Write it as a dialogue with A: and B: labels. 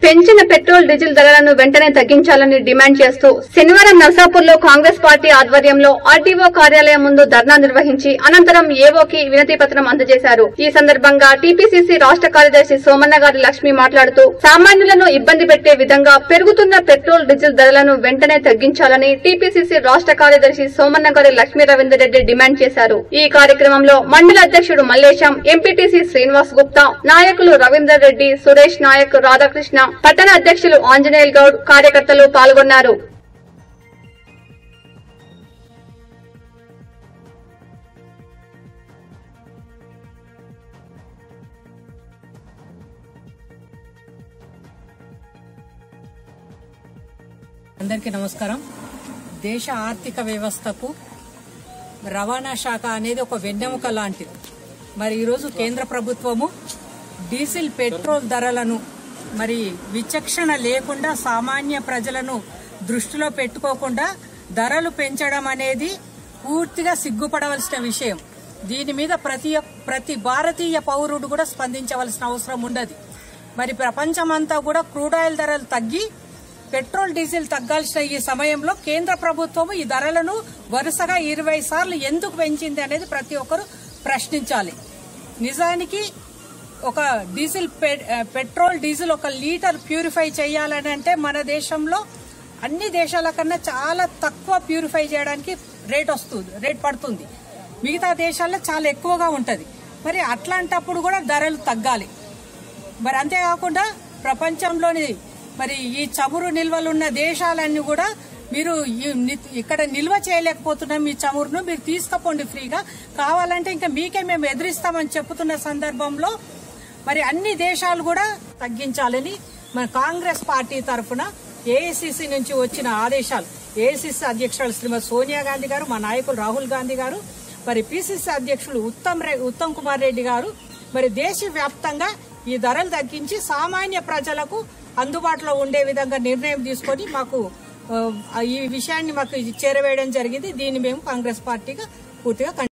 A: పెంచిన petrol diesel ధరలను వెంటనే తగ్గించాలని డిమాండ్ చేస్తూ శనివారం నర్సాపూర్ లో కాంగ్రెస్ పార్టీ ఆధ్వర్యంలో ఆర్టీఓ కార్యాలయం ముందు ధర్నా నిర్వహించి అనంతరం ఏవోకి వినతి పత్రం అందజేశారు ఈ సందర్భంగా టీపీసీసీ రాష్ట్ర కార్యదర్శి సోమన్న గారి లక్ష్మి మాట్లాడుతూ సామాన్యులను ఇబ్బంది పెట్టే విధంగా పెరుగుతున్న పెట్రోల్ డీజిల్ ధరలను వెంటనే తగ్గించాలని టీపీసీసీ రాష్ట్ర కార్యదర్శి సోమన్న గారి లక్ష్మీ రవీందర్ రెడ్డి డిమాండ్ చేశారు ఈ కార్యక్రమంలో మండల అధ్యక్షుడు మల్లేశం ఎంపీటీసీ శ్రీనివాస్ గుప్తా నాయకులు రవీందర్ రెడ్డి సురేష్ నాయక్ రాధాకృష్ణ పట్టణ అధ్యక్షులు ఆంజనేయుల్ గౌడ్ కార్యకర్తలు పాల్గొన్నారు
B: అందరికీ నమస్కారం దేశ ఆర్థిక వ్యవస్థకు రవాణా శాఖ అనేది ఒక వెన్నెముక లాంటిది మరి ఈరోజు కేంద్ర ప్రభుత్వము డీజిల్ పెట్రోల్ ధరలను మరి విచక్షణ లేకుండా సామాన్య ప్రజలను దృష్టిలో పెట్టుకోకుండా ధరలు పెంచడం అనేది పూర్తిగా సిగ్గుపడవలసిన విషయం దీని మీద ప్రతి ప్రతి భారతీయ పౌరుడు కూడా స్పందించవలసిన అవసరం ఉండదు మరి ప్రపంచమంతా కూడా క్రూడ్ ఆయిల్ ధరలు తగ్గి పెట్రోల్ డీజిల్ తగ్గాల్సిన ఈ సమయంలో కేంద్ర ప్రభుత్వం ఈ ధరలను వరుసగా ఇరవై సార్లు ఎందుకు పెంచింది అనేది ప్రతి ఒక్కరు ప్రశ్నించాలి నిజానికి ఒక డీజిల్ పె- పెట్రోల్ డీజిల్ ఒక లీటర్ ప్యూరిఫై చేయాలని అంటే మన దేశంలో అన్ని దేశాల కన్నా చాలా తక్కువ ప్యూరిఫై చేయడానికి రేట్ వస్తుంది రేట్ పడుతుంది మిగతా దేశాల్లో చాలా ఎక్కువగా ఉంటది మరి అట్లాంటప్పుడు కూడా ధరలు తగ్గాలి మరి అంతేకాకుండా ప్రపంచంలోని మరి ఈ చమురు నిల్వలున్న దేశాలన్నీ కూడా మీరు ఈ ని- ఇక్కడ నిల్వ చేయలేకపోతున్నాం మీ చమురును మీరు తీసుకపోండి ఫ్రీగా కావాలంటే ఇంకా మీకే మేము ఎదిరిస్తామని చెప్తున్న సందర్భంలో మరి అన్ని దేశాలు కూడా తగ్గించాలని మన కాంగ్రెస్ పార్టీ తరఫున ఏఐసిసి నుంచి వచ్చిన ఆదేశాలు ఏఐసిసి అధ్యక్షులు శ్రీమతి సోనియా గాంధీ గారు మా నాయకులు రాహుల్ గాంధీ గారు మరి పిసిసి అధ్యక్షులు ఉత్తమ్ రె- ఉత్తమ్ కుమార్ రెడ్డి గారు మరి దేశవ్యాప్తంగా ఈ ధరలు తగ్గించి సామాన్య ప్రజలకు అందుబాటులో ఉండే విధంగా నిర్ణయం తీసుకొని మాకు ఆ, ఈ విషయాన్ని మాకు చేరవేయడం జరిగింది దీన్ని మేము కాంగ్రెస్ పార్టీగా పూర్తిగా